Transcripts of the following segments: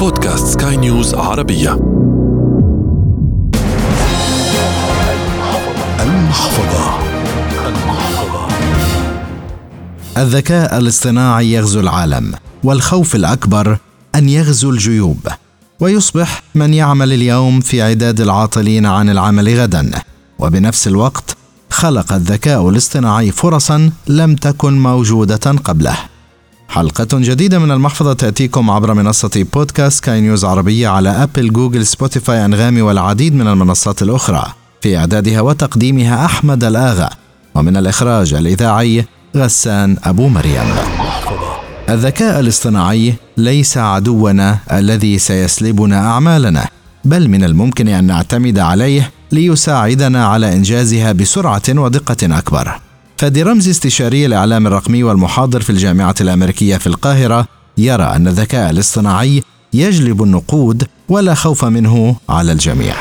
بودكاست سكاي نيوز عربية المحفظة المحفظة الذكاء الاصطناعي يغزو العالم والخوف الأكبر أن يغزو الجيوب ويصبح من يعمل اليوم في عداد العاطلين عن العمل غدا وبنفس الوقت خلق الذكاء الاصطناعي فرصا لم تكن موجوده قبله حلقة جديدة من المحفظة تأتيكم عبر منصة بودكاست كاي نيوز عربية على أبل جوجل سبوتيفاي أنغامي والعديد من المنصات الأخرى في إعدادها وتقديمها أحمد الآغا ومن الإخراج الإذاعي غسان أبو مريم الذكاء الاصطناعي ليس عدونا الذي سيسلبنا أعمالنا بل من الممكن أن نعتمد عليه ليساعدنا على إنجازها بسرعة ودقة أكبر فادي رمزي استشاري الإعلام الرقمي والمحاضر في الجامعة الأمريكية في القاهرة يرى أن الذكاء الاصطناعي يجلب النقود ولا خوف منه على الجميع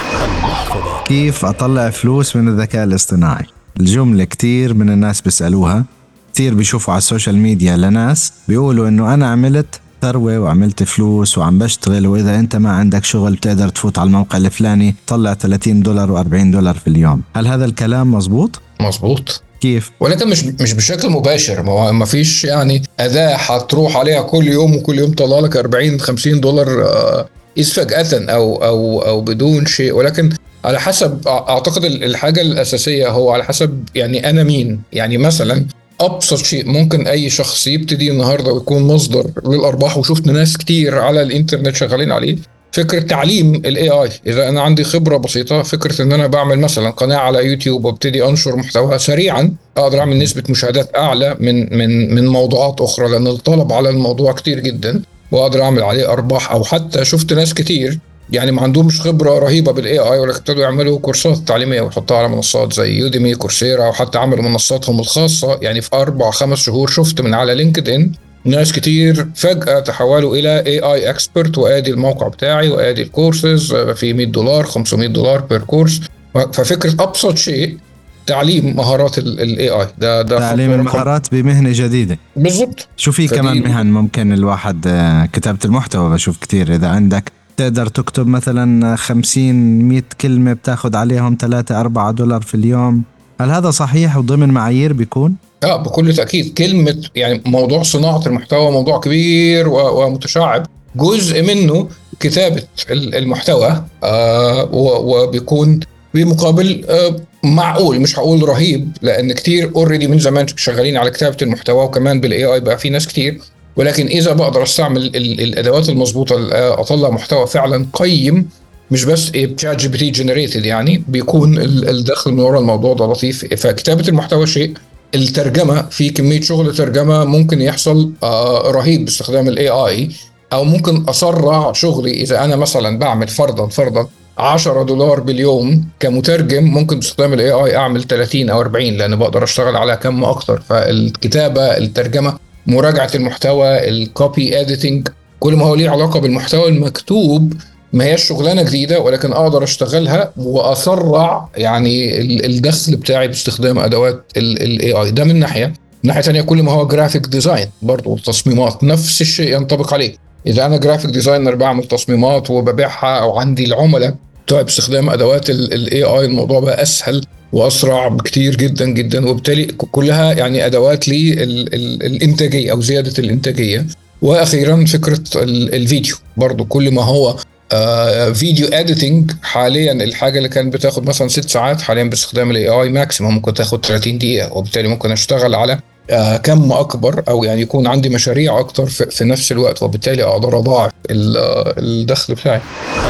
كيف أطلع فلوس من الذكاء الاصطناعي؟ الجملة كتير من الناس بيسألوها كتير بيشوفوا على السوشيال ميديا لناس بيقولوا انه انا عملت ثروة وعملت فلوس وعم بشتغل وإذا أنت ما عندك شغل بتقدر تفوت على الموقع الفلاني طلع 30 دولار و40 دولار في اليوم هل هذا الكلام مزبوط؟ مظبوط كيف؟ ولكن مش مش بشكل مباشر ما هو ما فيش يعني اداه هتروح عليها كل يوم وكل يوم طلع لك 40 50 دولار آه، اذ فجاه او او او بدون شيء ولكن على حسب اعتقد الحاجه الاساسيه هو على حسب يعني انا مين يعني مثلا ابسط شيء ممكن اي شخص يبتدي النهارده ويكون مصدر للارباح وشفنا ناس كتير على الانترنت شغالين عليه فكره تعليم الاي اي اذا انا عندي خبره بسيطه فكره ان انا بعمل مثلا قناه على يوتيوب وابتدي انشر محتوى سريعا اقدر اعمل نسبه مشاهدات اعلى من من من موضوعات اخرى لان الطلب على الموضوع كتير جدا واقدر اعمل عليه ارباح او حتى شفت ناس كتير يعني ما عندهمش خبره رهيبه بالاي اي ولكن ابتدوا يعملوا كورسات تعليميه ويحطوها على منصات زي يوديمي كورسيرا او حتى عملوا منصاتهم الخاصه يعني في اربع خمس شهور شفت من على لينكد ان ناس كتير فجأة تحولوا إلى اي اي اكسبرت وادي الموقع بتاعي وادي الكورسز في 100 دولار 500 دولار بير كورس ففكرة أبسط شيء تعليم مهارات الاي اي ده ده تعليم المهارات بمهنه جديده بالضبط شو في كمان مهن ممكن الواحد آه، كتابه المحتوى بشوف كثير اذا عندك تقدر تكتب مثلا 50 100 كلمة بتاخذ عليهم 3 4 دولار في اليوم هل هذا صحيح وضمن معايير بيكون؟ اه بكل تأكيد كلمة يعني موضوع صناعة المحتوى موضوع كبير ومتشعب جزء منه كتابة المحتوى آه وبيكون بمقابل آه معقول مش هقول رهيب لان كتير اوريدي من زمان شغالين على كتابه المحتوى وكمان بالاي اي بقى في ناس كتير ولكن اذا بقدر استعمل الادوات المظبوطه اطلع محتوى فعلا قيم مش بس تشات جي بي تي جنريتد يعني بيكون الدخل من وراء الموضوع ده لطيف فكتابه المحتوى شيء الترجمه في كميه شغل ترجمه ممكن يحصل آه، رهيب باستخدام الاي اي او ممكن اسرع شغلي اذا انا مثلا بعمل فرضا فرضا 10 دولار باليوم كمترجم ممكن باستخدام الاي اي اعمل 30 او 40 لان بقدر اشتغل على كم اكتر فالكتابه الترجمه مراجعه المحتوى الكوبي اديتنج كل ما هو ليه علاقه بالمحتوى المكتوب ما هيش شغلانه جديده ولكن اقدر اشتغلها واسرع يعني الدخل بتاعي باستخدام ادوات الاي اي ده من ناحيه من ناحيه ثانيه كل ما هو جرافيك ديزاين برضه التصميمات نفس الشيء ينطبق عليه اذا انا جرافيك ديزاينر بعمل تصميمات وببيعها او عندي العملاء بتوع باستخدام ادوات الاي اي الموضوع بقى اسهل واسرع بكتير جدا جدا وبالتالي كلها يعني ادوات للانتاجيه او زياده الانتاجيه واخيرا فكره الفيديو برضو كل ما هو آه فيديو اديتنج حاليا الحاجه اللي كانت بتاخد مثلا ست ساعات حاليا باستخدام الاي اي ماكسيموم ممكن تاخد 30 دقيقه وبالتالي ممكن اشتغل على آه كم اكبر او يعني يكون عندي مشاريع اكتر في, في نفس الوقت وبالتالي اقدر اضاعف الدخل بتاعي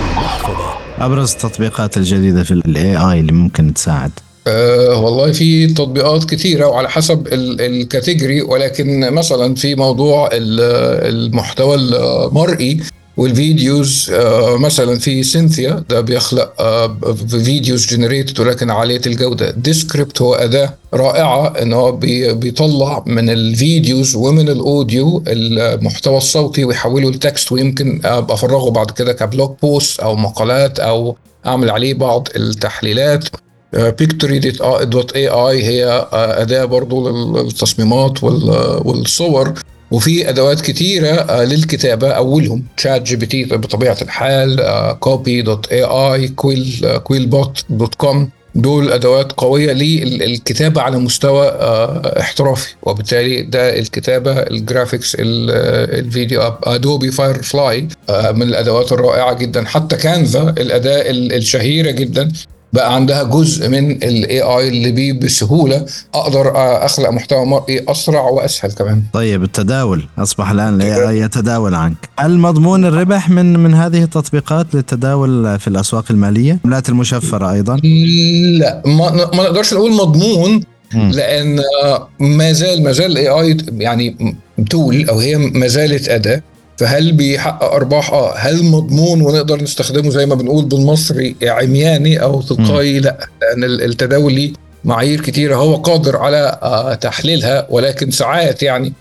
ابرز التطبيقات الجديده في الاي اي اللي ممكن تساعد أه والله في تطبيقات كثيرة وعلى حسب الكاتيجوري ولكن مثلا في موضوع المحتوى المرئي والفيديوز آه مثلا في سينثيا ده بيخلق آه فيديوز جنريتد ولكن عاليه الجوده ديسكريبت هو اداه رائعه ان هو بي بيطلع من الفيديوز ومن الاوديو المحتوى الصوتي ويحوله لتكست ويمكن ابقى افرغه بعد كده كبلوج بوست او مقالات او اعمل عليه بعض التحليلات بيكتوري دوت اي اي هي اداه برضو للتصميمات والصور وفي ادوات كتيره آه، للكتابه اولهم تشات جي بي تي بطبيعه الحال كوبي دوت اي اي كويل كويل بوت دوت كوم دول ادوات قويه للكتابه على مستوى آه، احترافي وبالتالي ده الكتابه الجرافيكس الفيديو ادوبي فاير فلاي من الادوات الرائعه جدا حتى كانفا الاداه الشهيره جدا بقى عندها جزء من الاي اي اللي بيه بسهوله اقدر اخلق محتوى مرئي اسرع واسهل كمان طيب التداول اصبح الان الاي اي يتداول عنك هل مضمون الربح من من هذه التطبيقات للتداول في الاسواق الماليه العملات المشفره ايضا لا ما, ما نقدرش نقول مضمون لان ما زال ما زال الاي اي يعني تول او هي ما زالت اداه فهل بيحقق ارباح اه هل مضمون ونقدر نستخدمه زي ما بنقول بالمصري عمياني او تلقائي لا لان التداول ليه معايير كتيره هو قادر على آه، تحليلها ولكن ساعات يعني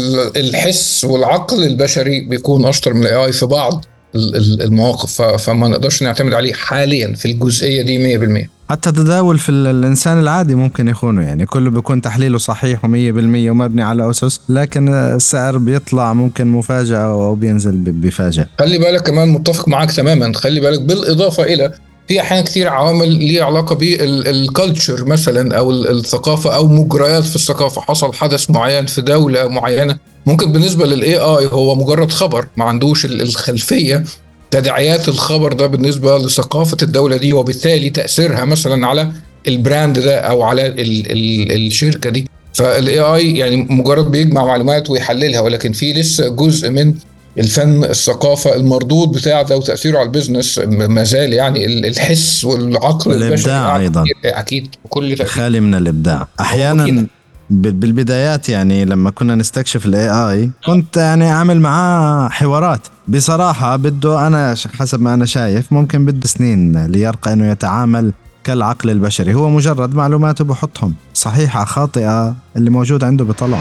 الحس والعقل البشري بيكون اشطر من الاي اي في بعض المواقف فما نقدرش نعتمد عليه حاليا في الجزئيه دي 100% حتى التداول في الانسان العادي ممكن يخونه يعني كله بيكون تحليله صحيح و100% ومبني على اسس لكن السعر بيطلع ممكن مفاجاه او بينزل بفاجاه خلي بالك كمان متفق معاك تماما خلي بالك بالاضافه الى في احيانا كثير عوامل ليها علاقه بالكالتشر مثلا او الثقافه او مجريات في الثقافه حصل حدث معين في دوله معينه ممكن بالنسبه للاي اي هو مجرد خبر ما عندوش الخلفيه تداعيات الخبر ده بالنسبه لثقافه الدوله دي وبالتالي تاثيرها مثلا على البراند ده او على ال ال الشركه دي فالاي اي يعني مجرد بيجمع معلومات ويحللها ولكن في لسه جزء من الفن الثقافه المردود بتاع ده وتاثيره على البيزنس ما زال يعني الحس والعقل الابداع ايضا اكيد كل خالي من الابداع احيانا بالبدايات يعني لما كنا نستكشف الاي اي كنت يعني اعمل معاه حوارات بصراحة بده انا حسب ما انا شايف ممكن بده سنين ليرقى انه يتعامل كالعقل البشري هو مجرد معلوماته بحطهم صحيحة خاطئة اللي موجود عنده بطلع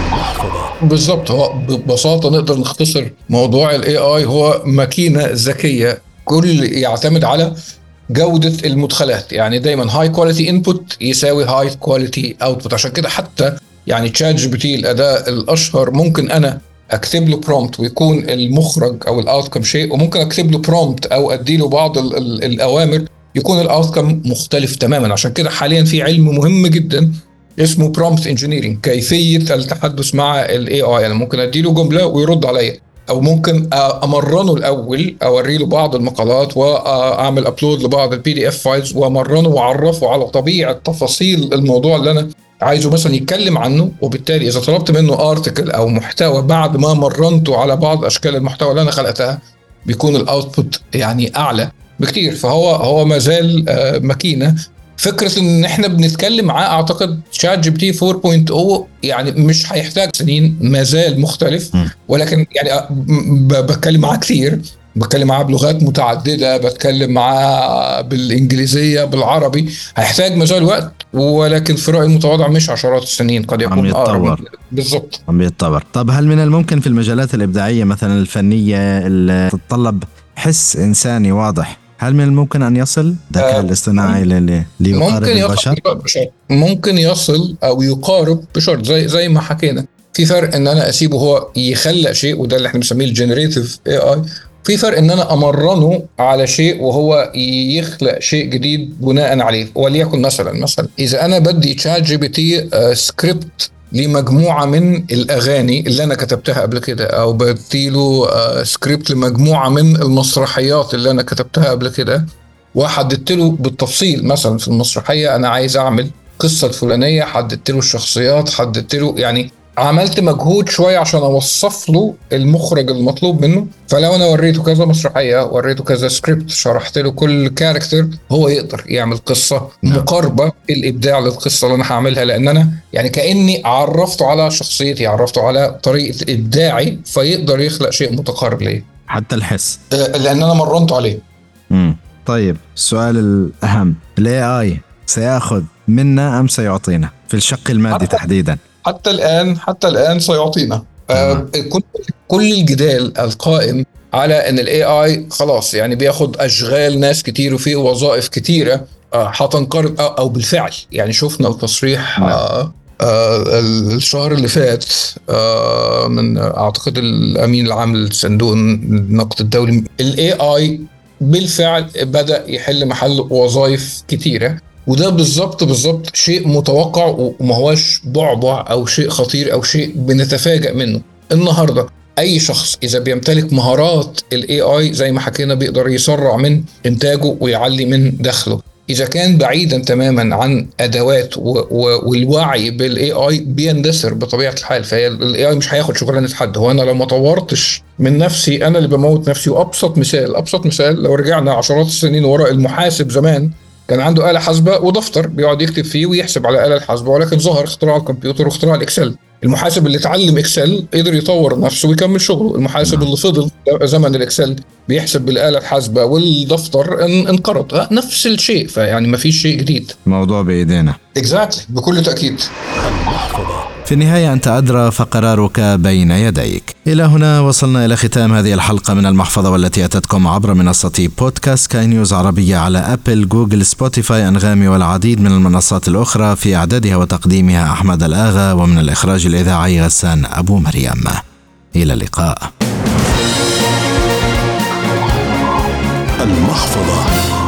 بالضبط هو ببساطة نقدر نختصر موضوع الاي اي هو ماكينة ذكية كل يعتمد على جوده المدخلات يعني دايما هاي كواليتي انبوت يساوي هاي كواليتي اوتبوت عشان كده حتى يعني تشات جي بي تي الاداء الاشهر ممكن انا اكتب له برومبت ويكون المخرج او الاوتكم شيء وممكن اكتب له برومبت او ادي له بعض ال ال الاوامر يكون الاوتكم مختلف تماما عشان كده حاليا في علم مهم جدا اسمه برومبت انجينيرنج كيفيه التحدث مع الاي اي انا ممكن ادي له جمله ويرد عليا او ممكن امرنه الاول اوري له بعض المقالات واعمل ابلود لبعض البي دي اف فايلز وامرنه واعرفه على طبيعه تفاصيل الموضوع اللي انا عايزه مثلا يتكلم عنه وبالتالي اذا طلبت منه ارتكل او محتوى بعد ما مرنته على بعض اشكال المحتوى اللي انا خلقتها بيكون الاوتبوت يعني اعلى بكتير فهو هو ما زال آه، ماكينه فكره ان احنا بنتكلم معاه اعتقد شات جي بي تي 4.0 يعني مش هيحتاج سنين ما زال مختلف ولكن يعني آه، بتكلم معاه كثير بتكلم معاه بلغات متعدده بتكلم معاه بالانجليزيه بالعربي هيحتاج مازال وقت ولكن في رايي المتواضع مش عشرات السنين قد يكون عم يتطور بالضبط عم يتطور طب هل من الممكن في المجالات الابداعيه مثلا الفنيه اللي تتطلب حس انساني واضح هل من الممكن ان يصل الذكاء آه الاصطناعي ليقارب ممكن البشر؟ بشرط ممكن يصل او يقارب بشرط زي زي ما حكينا في فرق ان انا اسيبه هو يخلق شيء وده اللي احنا بنسميه الجنريتيف اي اي في فرق ان انا امرنه على شيء وهو يخلق شيء جديد بناء عليه وليكن مثلا مثلا اذا انا بدي تشات جي بي تي سكريبت لمجموعه من الاغاني اللي انا كتبتها قبل كده او بديله سكريبت لمجموعه من المسرحيات اللي انا كتبتها قبل كده وحددت له بالتفصيل مثلا في المسرحيه انا عايز اعمل قصه الفلانيه حددت له الشخصيات حددت له يعني عملت مجهود شويه عشان اوصف له المخرج المطلوب منه فلو انا وريته كذا مسرحيه وريته كذا سكريبت شرحت له كل كاركتر هو يقدر يعمل قصه نعم. مقاربه الابداع للقصه اللي انا هعملها لان انا يعني كاني عرفته على شخصيتي عرفته على طريقه ابداعي فيقدر يخلق شيء متقارب ليه حتى الحس آه، لان انا مرنته عليه امم طيب السؤال الاهم الاي اي سياخذ منا ام سيعطينا في الشق المادي تحديدا حتى الان حتى الان سيعطينا آه كل كل الجدال القائم على ان الاي اي خلاص يعني بياخد اشغال ناس كتير وفي وظائف كتيره آه، هتنقرض آه او بالفعل يعني شفنا التصريح نعم. آه آه الشهر اللي فات آه من اعتقد الامين العام لصندوق النقد الدولي الاي اي بالفعل بدا يحل محل وظائف كتيره وده بالظبط بالظبط شيء متوقع وما هوش بعبع او شيء خطير او شيء بنتفاجئ منه النهارده اي شخص اذا بيمتلك مهارات الاي اي زي ما حكينا بيقدر يسرع من انتاجه ويعلي من دخله اذا كان بعيدا تماما عن ادوات والوعي بالاي اي بيندثر بطبيعه الحال فهي الاي اي مش هياخد شغلانه حد هو انا لو ما طورتش من نفسي انا اللي بموت نفسي وابسط مثال ابسط مثال لو رجعنا عشرات السنين وراء المحاسب زمان كان عنده آلة حاسبة ودفتر بيقعد يكتب فيه ويحسب على الآلة الحاسبة ولكن ظهر اختراع الكمبيوتر واختراع الإكسل المحاسب اللي اتعلم اكسل قدر يطور نفسه ويكمل شغله المحاسب نعم. اللي فضل زمن الاكسل بيحسب بالاله الحاسبه والدفتر انقرض نفس الشيء فيعني ما فيش شيء جديد موضوع بايدينا اكزاكتلي بكل تاكيد في النهاية أنت أدرى فقرارك بين يديك إلى هنا وصلنا إلى ختام هذه الحلقة من المحفظة والتي أتتكم عبر منصة بودكاست كاي نيوز عربية على أبل جوجل سبوتيفاي أنغامي والعديد من المنصات الأخرى في إعدادها وتقديمها أحمد الآغا ومن الإخراج الإذاعي غسان أبو مريم إلى اللقاء المحفظه